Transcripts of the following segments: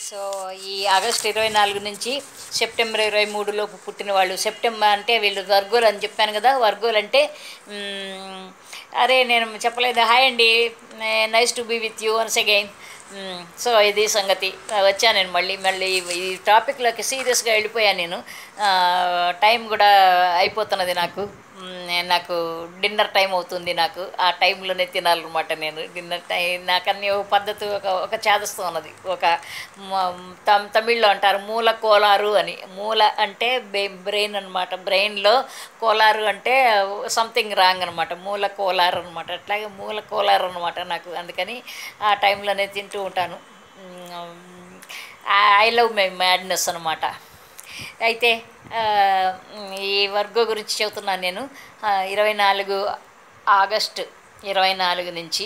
so ఈ August ఇరవై నాలుగు నుంచి సెప్టెంబర్ ఇరవై మూడులోపు పుట్టిన వాళ్ళు సెప్టెంబర్ అంటే వీళ్ళు వర్గోలు అని చెప్పాను కదా వర్గోలు అంటే మ్మ్, అరే నేను చెప్పలేదు హాయ్ అండి nice to be with you once again so ఇది సంగతి ఆ, వచ్చాను నేను మళ్ళీ మళ్ళీ ఈ టాపిక్లోకి సీరియస్గా వెళ్ళిపోయాను నేను ఆ, టైం కూడా అయిపోతున్నది నాకు మ్, నేను నాకు డిన్నర్ టైం అవుతుంది నాకు ఆ టైంలోనే తినాలన్నమాట నేను డిన్నర్ టైం నాకన్నీ ఒక పద్ధతి ఒక ఒక చేదస్తూ ఉన్నది ఒక మ- తమ్ తమిళ్లో అంటారు మూల కోలారు అని మూల అంటే బ్రెయిన్ అనమాట బ్రెయిన్లో కోలారు అంటే సంథింగ్ రాంగ్ అనమాట మూల కోలారు అనమాట అట్లాగే మూల కోలారు అనమాట నాకు అందుకని ఆ టైంలోనే తింటూ ఉంటాను ఐ లవ్ మై మ్యాడ్నెస్ అనమాట అయితే ఆ, ఈ వర్గో గురించి చెబుతున్నాను నేను ఆ, ఇరవై నాలుగు ఆగస్ట్ ఇరవై నాలుగు నుంచి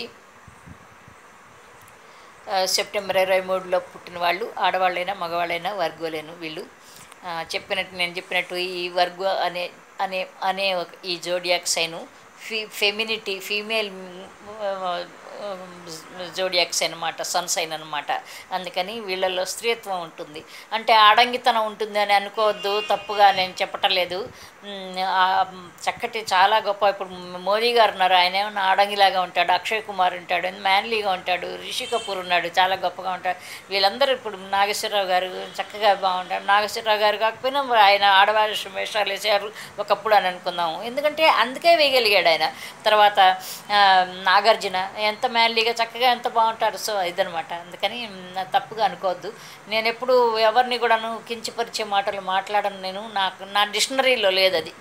ఆ, సెప్టెంబర్ ఇరవై మూడులో పుట్టిన వాళ్ళు ఆడవాళ్ళైనా మగవాళ్ళైనా వర్గోలేను వీళ్ళు ఆ, చెప్పినట్టు నేను చెప్పినట్టు ఈ వర్గో అనే అనే అనే ఒక ఈ జోడియాక్ సైను ఫీ ఫెమినిటీ ఫీమేల్ జోడియాక్స్ అనమాట సన్ సైన్ అనమాట అందుకని వీళ్ళల్లో స్త్రీత్వం ఉంటుంది అంటే ఆడంగితనం ఉంటుంది అని అనుకోవద్దు తప్పుగా నేను చెప్పటం లేదు మ్, ఆ చక్కటి చాలా గొప్ప ఇప్పుడు మోదీ గారు ఉన్నారు ఆయన ఏమన్నా ఆడంగిలాగా ఉంటాడు అక్షయ్ కుమార్ ఉంటాడు మ్యాన్లీగా ఉంటాడు రిషి కపూర్ ఉన్నాడు చాలా గొప్పగా ఉంటాడు వీళ్ళందరూ ఇప్పుడు నాగేశ్వరరావు గారు చక్కగా బాగుంటాడు నాగేశ్వరరావు గారు కాకపోయినా మరి ఆయన ఆడవారి వేషాలు వేసారు ఒకప్పుడు అని అనుకుందాము ఎందుకంటే అందుకే వేయగలిగాడు ఆయన తర్వాత ఆ, నాగార్జున ఎంత మ్యాన్లీగా చక్కగా ఎంత బాగుంటాడు సో ఇదనమాట అందుకని మ్, తప్పుగా అనుకోవద్దు నేను ఎప్పుడు ఎవరిని కూడాను కించపరిచే మాటలు మాట్లాడను నేను నాకు నా డిక్షనరీలో లేదు అది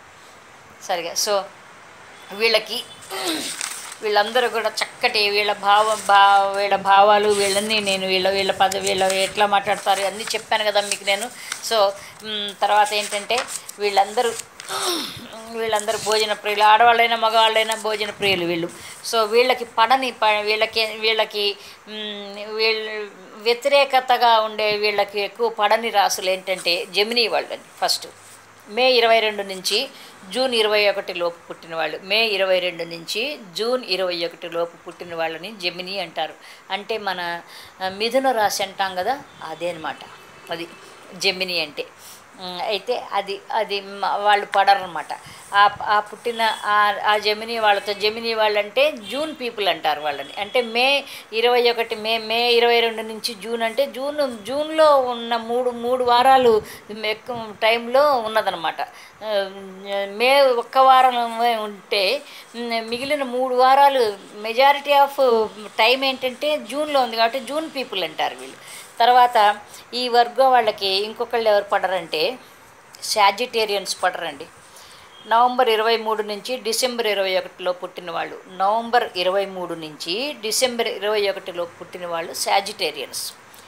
సరిగా సో వీళ్ళకి వీళ్ళందరూ కూడా చక్కటి వీళ్ళ భావ భా వీళ్ళ భావాలు వీళ్ళని నేను వీళ్ళ వీళ్ళ పద వీళ్ళ ఎట్లా మాట్లాడతారు అన్నీ చెప్పాను కదా మీకు నేను సో మ్, తర్వాత ఏంటంటే వీళ్ళందరూ వీళ్ళందరూ భోజన ప్రియులు ఆడవాళ్ళైనా మగవాళ్ళైనా భోజన ప్రియులు వీళ్ళు సో వీళ్ళకి పడని ప- వీళ్ళకి వీళ్ళకి మ్, వీళ్ళ వ్యతిరేకతగా ఉండే వీళ్ళకి ఎక్కువ పడని రాసులు ఏంటంటే జమినీ వాళ్ళని ఫస్ట్ మే ఇరవై రెండు నుంచి జూన్ ఇరవై ఒకటి లోపు పుట్టిన వాళ్ళు మే ఇరవై రెండు నుంచి జూన్ ఇరవై ఒకటి లోపు పుట్టిన వాళ్ళని జమిని అంటారు అంటే మన ఆ, మిథున రాశి అంటాం కదా అదే అనమాట అది జమిని అంటే ఉమ్, అయితే అది అది మ- వాళ్ళు పడరనమాట ఆ ఆ పుట్టిన ఆ- ఆ జమిని వాళ్ళతో జమిని వాళ్ళంటే జూన్ పీపుల్ అంటారు వాళ్ళని అంటే మే ఇరవై ఒకటి మే మే ఇరవై రెండు నుంచి జూన్ అంటే జూన్ జూన్లో ఉన్న మూడు మూడు వారాలు ఎక్కువ టైంలో ఉన్నదనమాట ఆ, మే ఒక్క వారం ఉంటే ఉమ్, మిగిలిన మూడు వారాలు మెజారిటీ ఆఫ్ టైం ఏంటంటే జూన్లో ఉంది కాబట్టి జూన్ పీపుల్ అంటారు వీళ్ళు తర్వాత ఈ వర్గం వాళ్ళకి ఇంకొకళ్ళు ఎవరు పడరంటే సాజిటేరియన్స్ పడరండి నవంబర్ ఇరవై మూడు నుంచి డిసెంబర్ ఇరవై ఒకటిలో పుట్టిన వాళ్ళు నవంబర్ ఇరవై మూడు నుంచి డిసెంబర్ ఇరవై ఒకటిలో పుట్టిన వాళ్ళు సాజిటేరియన్స్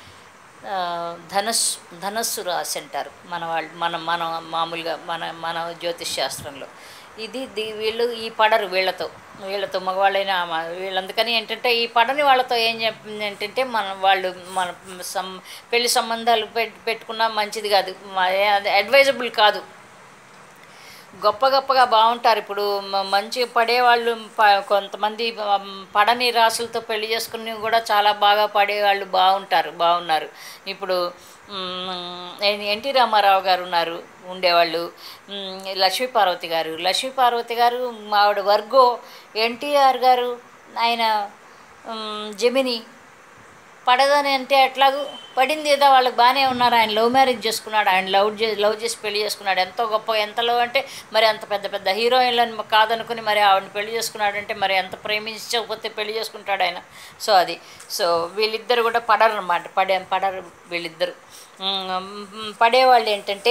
ఆ, ధనస్సు ధనస్సు రాశి అంటారు మన వాళ్ళు మన మన మామూలుగా మన మన జ్యోతిష్ శాస్త్రంలో ఇది ది వీళ్ళు ఈ పడరు వీళ్ళతో వీళ్ళతో మగవాళ్ళైనా మ- వీళ్ళందుకని ఏంటంటే ఈ పడని వాళ్ళతో ఏం చెప్పింది ఏంటంటే మన వాళ్ళు మన సం పెళ్లి సంబంధాలు పెట్ పెట్టుకున్నా మంచిది కాదు మ- అది అడ్వైజబుల్ కాదు గొప్ప గొప్పగా బాగుంటారు ఇప్పుడు మ- మంచి పడేవాళ్ళు ప- కొంతమంది మ- పడని రాసులతో పెళ్లి చేసుకుని కూడా చాలా బాగా పడేవాళ్ళు బాగుంటారు బాగున్నారు ఇప్పుడు మ్, ఎన్- ఎన్టీ రామారావు గారు ఉన్నారు ఉండేవాళ్ళు మ్, లక్ష్మీ పార్వతి గారు లక్ష్మీ పార్వతి గారు ఆవిడ వర్గో ఎన్టీఆర్ గారు ఆయన మ్, జమిని పడదని అంటే ఎట్లాగూ పడింది ఏదో వాళ్ళకి బాగానే ఉన్నారు ఆయన లవ్ మ్యారేజ్ చేసుకున్నాడు ఆయన లవ్ చేసి లవ్ చేసి పెళ్లి చేసుకున్నాడు ఎంతో గొప్ప ఎంత లవ్ అంటే మరి అంత పెద్ద పెద్ద హీరోయిన్లను కాదనుకుని మరి ఆవిడని పెళ్లి చేసుకున్నాడంటే మరి ఎంత ప్రేమించకపోతే పెళ్లి చేసుకుంటాడు ఆయన సో అది సో వీళ్ళిద్దరు కూడా పడరు అనమాట పడే పడరు వీళ్ళిద్దరు ఉమ్, పడేవాళ్ళు ఏంటంటే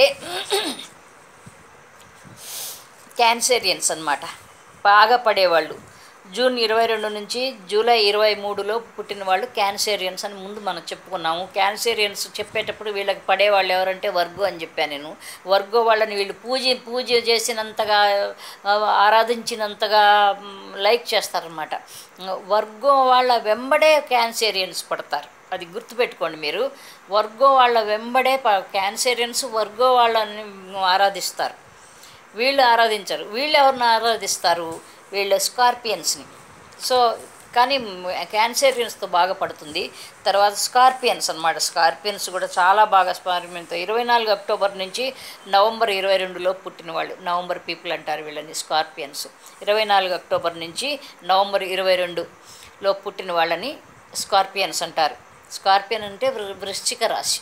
క్యాన్సేరియన్స్ అన్నమాట బాగా పడేవాళ్ళు జూన్ ఇరవై రెండు నుంచి జూలై ఇరవై మూడులో పుట్టిన వాళ్ళు క్యాన్సేరియన్స్ అని ముందు మనం చెప్పుకున్నాము క్యాన్సేరియన్స్ చెప్పేటప్పుడు వీళ్ళకి పడేవాళ్ళు ఎవరంటే వర్గో అని చెప్పాను నేను వర్గో వాళ్ళని వీళ్ళు పూజ పూజ చేసినంతగా ఆ, ఆరాధించినంతగా మ్, లైక్ చేస్తారనమాట వర్గో వాళ్ళ వెంబడే క్యాన్సేరియన్స్ పడతారు అది గుర్తుపెట్టుకోండి మీరు వర్గో వాళ్ళ వెంబడే ప- క్యాన్సేరియన్స్ వర్గో వాళ్ళని ఆరాధిస్తారు వీళ్ళు ఆరాధించరు వీళ్ళు ఎవరిని ఆరాధిస్తారు వీళ్ళు స్కార్పియన్స్ని సో కానీ క్యాన్సరియన్స్తో బాగా పడుతుంది తర్వాత స్కార్పియన్స్ అన్నమాట స్కార్పియన్స్ కూడా చాలా బాగా స్కార్పియన్తో ఇరవై నాలుగు అక్టోబర్ నుంచి నవంబర్ ఇరవై రెండులో పుట్టిన వాళ్ళు నవంబర్ పీపుల్ అంటారు వీళ్ళని స్కార్పియన్స్ ఇరవై నాలుగు అక్టోబర్ నుంచి నవంబర్ ఇరవై రెండులో పుట్టిన వాళ్ళని స్కార్పియన్స్ అంటారు స్కార్పియన్ అంటే వృ- వృశ్చిక రాశి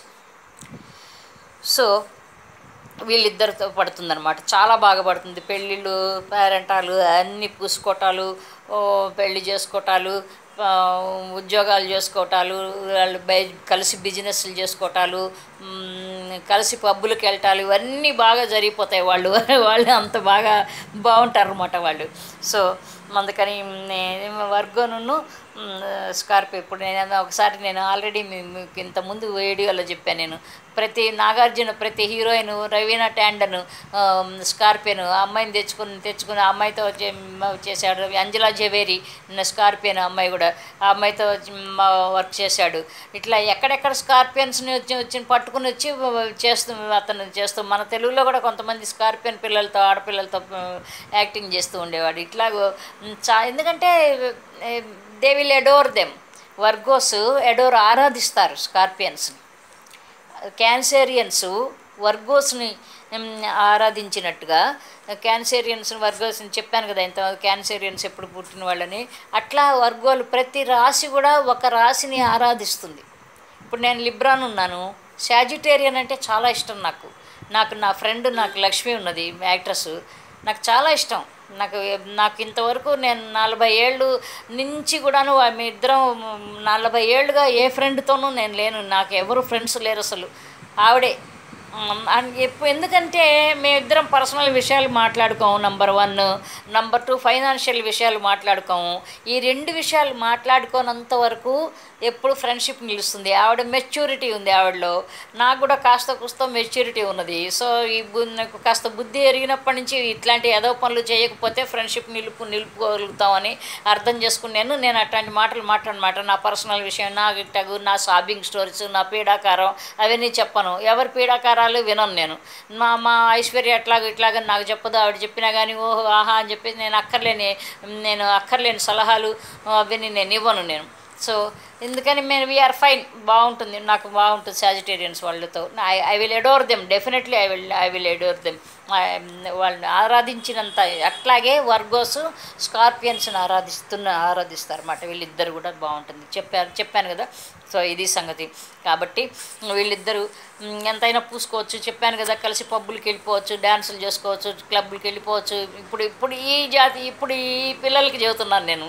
సో వీళ్ళిద్దరితో పడుతుందన్నమాట చాలా బాగా పడుతుంది పెళ్ళిళ్ళు పేరెంటాలు అన్ని పూసుకోవటాలు ఓ, పెళ్లి చేసుకోవటాలు ఆ, ఉద్యోగాలు చేసుకోవటాలు వాళ్ళు బై కలిసి బిజినెస్లు చేసుకోవటాలు మ్, కలిసి పబ్బులకు వెళ్ళటాలు ఇవన్నీ బాగా జరిగిపోతాయి వాళ్ళు వాళ్ళు అంత బాగా బాగుంటారు అనమాట వాళ్ళు సో అందుకని నేను వర్గోను స్కార్పియో ఇప్పుడు నేను ఒకసారి నేను ఆల్రెడీ మీ- మీకు ఇంతకుముందు వీడియోలో చెప్పాను నేను ప్రతి నాగార్జున ప్రతి హీరోయిన్ రవీనా ట్యాండన్ స్కార్పియన్ ఆ అమ్మాయిని తెచ్చుకుని తెచ్చుకుని ఆ అమ్మాయితో చే- మ- చేశాడు అంజలా జవేరి స్కార్పియన్ అమ్మాయి కూడా ఆ అమ్మాయితో వచ్చి మ- వర్క్ చేశాడు ఇట్లా ఎక్కడెక్కడ స్కార్పియన్స్ని వచ్చి వచ్చి పట్టుకుని వచ్చి చేస్తూ అతను చేస్తూ మన తెలుగులో కూడా కొంతమంది స్కార్పియన్ పిల్లలతో ఆడపిల్లలతో ఆ, యాక్టింగ్ చేస్తూ ఉండేవాడు ఇట్లాగో ఉమ్, చా ఎందుకంటే they will adore them Virgos adore ఆరాధిస్తారు స్కార్పియన్స్ని క్యాన్సేరియన్స్ వర్గోస్ని ఉమ్, ఆరాధించినట్టుగా క్యాన్సేరియన్స్ వర్గోస్ని చెప్పాను కదా ఇంత క్యాన్సేరియన్స్ ఎప్పుడు పుట్టిన వాళ్ళని అట్లా వర్గోలు ప్రతి రాశి కూడా ఒక రాశిని ఆరాధిస్తుంది ఇప్పుడు నేను లిబ్రాన్ ఉన్నాను సాజిటేరియన్ అంటే చాలా ఇష్టం నాకు నాకు నా ఫ్రెండ్ నాకు లక్ష్మి ఉన్నది యాక్ట్రస్ నాకు చాలా ఇష్టం నాకు నాకు ఇంతవరకు నేను నలభై ఏళ్ళు నుంచి కూడాను వా- మీ ఇద్దరం నలభై ఏళ్ళుగా ఏ ఫ్రెండ్తోనూ నేను లేను నాకు ఎవరు ఫ్రెండ్స్ లేరు అసలు ఆవిడే ఉమ్, అన్- ఎప్పు ఎందుకంటే మేమిద్దరం పర్సనల్ విషయాలు మాట్లాడుకోము number one number two financial విషయాలు మాట్లాడుకోము ఈ రెండు విషయాలు మాట్లాడుకోనంత వరకు ఎప్పుడు ఫ్రెండ్షిప్ నిలుస్తుంది ఆవిడ మెచ్యూరిటీ ఉంది ఆవిడలో నాకు కూడా కాస్త కుస్త మెచ్యూరిటీ ఉన్నది సో ఈ బు- నాకు కాస్త బుద్ధి ఎరిగినప్పటి నుంచి ఇట్లాంటి ఏదో పనులు చేయకపోతే ఫ్రెండ్షిప్ నిలుపు నిలుపుకోగలుగుతామని అర్థం చేసుకున్నాను నేను అట్లాంటి మాటలు మాట్లాడమాట నా పర్సనల్ విషయం నా గిట్టగు నా షాపింగ్ స్టోరీస్ నా పీడాకారం అవన్నీ చెప్పను ఎవరి పీడాకారాలు వినను నేను మా మా ఐశ్వర్య ఎట్లాగ ఇట్లాగని నాకు చెప్పదు ఆవిడ చెప్పినా కానీ ఓహో ఆహా అని చెప్పి నేను అక్కర్లేని నేను అక్కర్లేని సలహాలు అవన్నీ నేను ఇవ్వను నేను సో ఎందుకని మేము వీఆర్ ఫైన్ బాగుంటుంది నాకు బాగుంటుంది సాజిటేరియన్స్ వాళ్ళతో I I will adore them definitely I will I will adore them వాళ్ళని ఆరాధించినంత అట్లాగే వర్గోస్ స్కార్పియన్స్ని ఆరాధిస్తున్న ఆరాధిస్తారు అన్నమాట వీళ్ళిద్దరు కూడా బాగుంటుంది చెప్పారు చెప్పాను కదా సో ఇది సంగతి కాబట్టి వీళ్ళిద్దరూ మ్, ఎంతైనా పూసుకోవచ్చు చెప్పాను కదా కలిసి పబ్బులకి వెళ్ళిపోవచ్చు డ్యాన్సులు చేసుకోవచ్చు క్లబ్లకి వెళ్ళిపోవచ్చు ఇప్పుడు ఇప్పుడు ఈ జాతి ఇప్పుడు ఈ పిల్లలకి చెబుతున్నాను నేను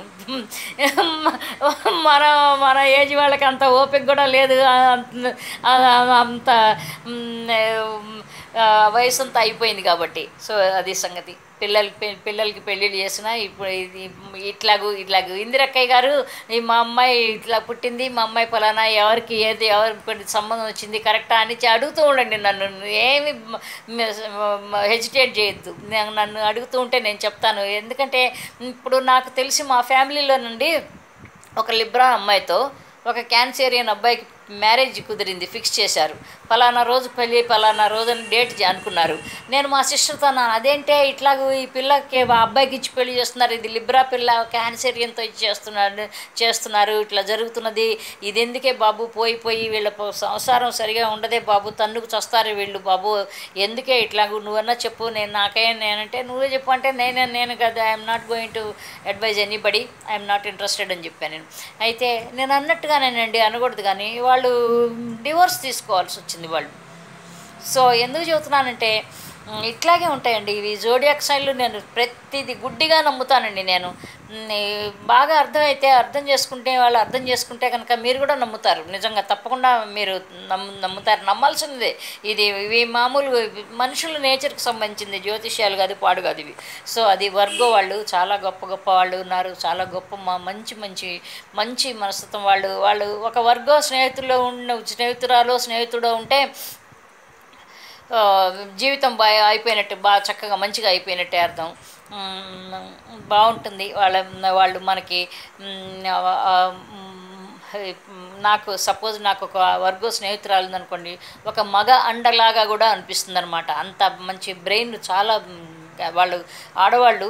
మన మన ఏజ్ వాళ్ళకి అంత ఓపిక కూడా లేదు అంత- అంత మ్, ఆ, వయసు అంతా అయిపోయింది కాబట్టి సో అది సంగతి పిల్లలకి పె- పిల్లలకి పెళ్ళిళ్ళు చేసినా ఇప్పుడు ఇది ఇట్లాగూ ఇట్లాగూ ఇందిరక్కయ్య గారు ఈ మా అమ్మాయి ఇట్లా పుట్టింది మా అమ్మాయి పలానా ఎవరికి ఏది ఎవరికి సంబంధం వచ్చింది కరెక్టా అని చె- అడుగుతూ ఉండండి నన్ను ఏమి హెజిటేట్ చేయొద్దు నేను- నన్ను అడుగుతూ ఉంటే నేను చెప్తాను ఎందుకంటే ఇప్పుడు నాకు తెలిసి మా ఫ్యామిలీలో నుండి ఒక లిబ్రా అమ్మాయితో ఒక క్యాన్సేరియన్ అబ్బాయికి మ్యారేజ్ కుదిరింది ఫిక్స్ చేశారు ఫలానా రోజు పెళ్ళి ఫలానా రోజు అని డేట్ చే- అనుకున్నారు నేను మా సిస్టర్తో అన్నాను అదేంటే ఇట్లాగూ ఈ పిల్లకి ఆ అబ్బాయికి ఇచ్చి పెళ్లి చేస్తున్నారు ఇది లిబ్రా పిల్ల క్యాన్సేరియన్తో ఇచ్చి చేస్తున్నారు చేస్తున్నారు ఇట్లా జరుగుతున్నది ఇది ఎందుకే బాబు పోయి పోయి వీళ్ళ ప- సంసారం సరిగా ఉండదే బాబు తన్నుకు చస్తారు వీళ్ళు బాబు ఎందుకే ఇట్లాగూ నువ్వన్నా చెప్పు నేను నాకే నేనంటే నువ్వే చెప్పు అంటే నేనే నేను కదా I'm not going to advise anybody I'm not interested అని చెప్పాను నేను అయితే నేను అన్నట్టుగానేనండి అనకూడదు కానీ వాళ్ళు డివోర్స్ తీసుకోవాల్సి వచ్చింది వాళ్ళు సో ఎందుకు చెబుతున్నానంటే ఉమ్, ఇట్లాగే ఉంటాయండి ఇవి జోడియాక్ సైన్లు నేను ప్రతిదీ గుడ్డిగా నమ్ముతానండి నేను ఉమ్, ఈ బాగా అర్థమైతే అర్థం చేసుకుంటే వాళ్ళు అర్థం చేసుకుంటే కనుక మీరు కూడా నమ్ముతారు నిజంగా తప్పకుండా మీరు నమ్ము నమ్ముతారు నమ్మాల్సిందే ఇది ఇవి మామూలు మనుషుల నేచర్కి సంబంధించింది జ్యోతిష్యాలు కాదు పాడు కాదు ఇవి సో అది వర్గో వాళ్ళు చాలా గొప్ప గొప్ప వాళ్ళు ఉన్నారు చాలా గొప్ప మా మంచి మంచి మంచి మనస్తత్వం వాళ్ళు వాళ్ళు ఒక వర్గో స్నేహితుల్లో ఉన్న స్నేహితురాలో స్నేహితుడో ఉంటే ఆ, జీవితం బాగా అయిపోయినట్టు బాగా చక్కగా మంచిగా అయిపోయినట్టే అర్థం మ్, బాగుంటుంది వాళ్ళ వాళ్ళు మనకి మ్, ఆ, ఆ, మ్, నాకు సపోజ్ నాకు ఒక వర్గో స్నేహితురాలు ఉందనుకోండి ఒక మగ అండలాగా కూడా అనిపిస్తుంది అనమాట అంత మంచి బ్రెయిన్ చాలా మ్, వాళ్ళు ఆడవాళ్ళు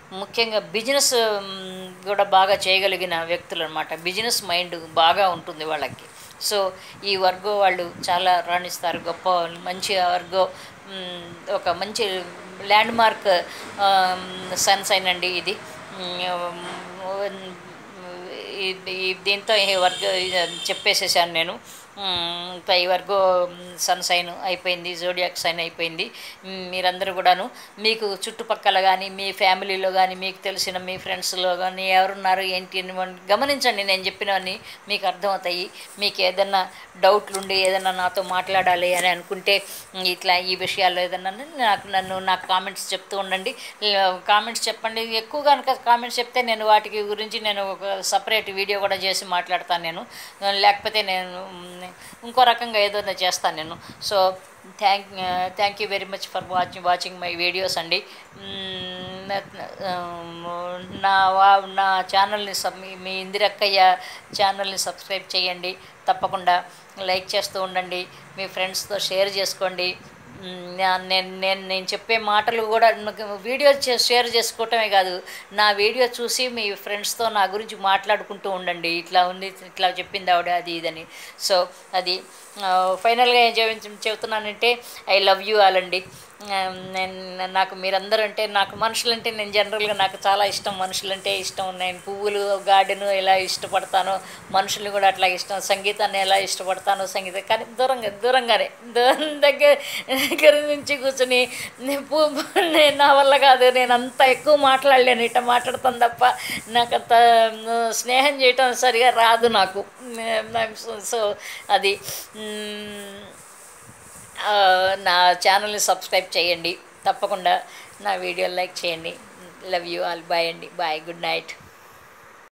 ముఖ్యంగా బిజినెస్ మ్, కూడా బాగా చేయగలిగిన వ్యక్తులు అనమాట బిజినెస్ మైండ్ బాగా ఉంటుంది వాళ్ళకి సో ఈ వర్గో వాళ్ళు చాలా రాణిస్తారు గొప్ప మంచి వర్గో మ్, ఒక మంచి ల్యాండ్ మార్క్ సన్ సైన్ అండి ఇది మ్, ఈ- ఈ- దీంతో ఈ వర్గ ఇది చెప్పేసేసాను నేను మ్, ఇంకా ఈ వర్గో సన్ సైన్ అయిపోయింది జోడియాక్ సైన్ అయిపోయింది మ్, మీరందరూ కూడాను మీకు చుట్టుపక్కల కానీ మీ ఫ్యామిలీలో కానీ మీకు తెలిసిన మీ ఫ్రెండ్స్లో కానీ ఎవరున్నారు ఏంటి అని మన- గమనించండి నేను చెప్పినవన్నీ మీకు అర్థమవుతాయి మీకు ఏదన్నా డౌట్లు ఉండి ఏదన్నా నాతో మాట్లాడాలి అని అనుకుంటే మ్, ఇట్లా ఈ విషయాల్లో ఏదన్నా నాకు నన్ను నాకు కామెంట్స్ చెప్తూ ఉండండి కామెంట్స్ చెప్పండి ఎక్కువ కనుక కామెంట్స్ చెప్తే నేను వాటికి గురించి నేను ఒక సపరేట్ వీడియో కూడా చేసి మాట్లాడతాను నేను లేకపోతే నేను మ్, ఇంకో రకంగా ఏదైనా చేస్తాను నేను so thank thank you very much for watching watching my videos అండి మ్, నా వా నా ఛానల్ని సబ్ మీ- మీ ఇందిరక్కయ్య ఛానల్ని సబ్స్క్రైబ్ చేయండి తప్పకుండా లైక్ చేస్తూ ఉండండి మీ ఫ్రెండ్స్తో షేర్ చేసుకోండి మ్, నా- నేను నేను నేను చెప్పే మాటలు కూడా నాకు వీడియో చే- షేర్ చేసుకోవటమే కాదు నా వీడియో చూసి మీ ఫ్రెండ్స్తో నా గురించి మాట్లాడుకుంటూ ఉండండి ఇట్లా ఉంది ఇట్లా చెప్పింది ఆవిడ అది ఇదని సో అది ఫైనల్గా ఏం చెప్ చెబుతున్నానంటే ఐ లవ్ యూ ఆల్ అండి ఆ, నేను నాకు మీరందరూ అంటే నాకు మనుషులంటే నేను జనరల్గా నాకు చాలా ఇష్టం మనుషులంటే ఇష్టం నేను పువ్వులు గార్డెన్ ఎలా ఇష్టపడతానో మనుషులు కూడా అట్లా ఇష్టం సంగీతాన్ని ఎలా ఇష్టపడతానో సంగీతం కానీ దూరంగా దూరంగానే దూరం దగ్గర దగ్గర నుంచి కూర్చొని నేను పూ నేను నా వల్ల కాదు నేను అంత ఎక్కువ మాట్లాడలేను ఇట్లా మాట్లాడతాను తప్ప నాకు అంత స్నేహం చేయటం సరిగా రాదు నాకు నాకు సో- సో అది మ్, ఆ, నా ఛానల్ని సబ్స్క్రైబ్ చేయండి తప్పకుండా నా వీడియో లైక్ చేయండి లవ్ యూ ఆల్ బాయ్ అండి బాయ్ గుడ్ నైట్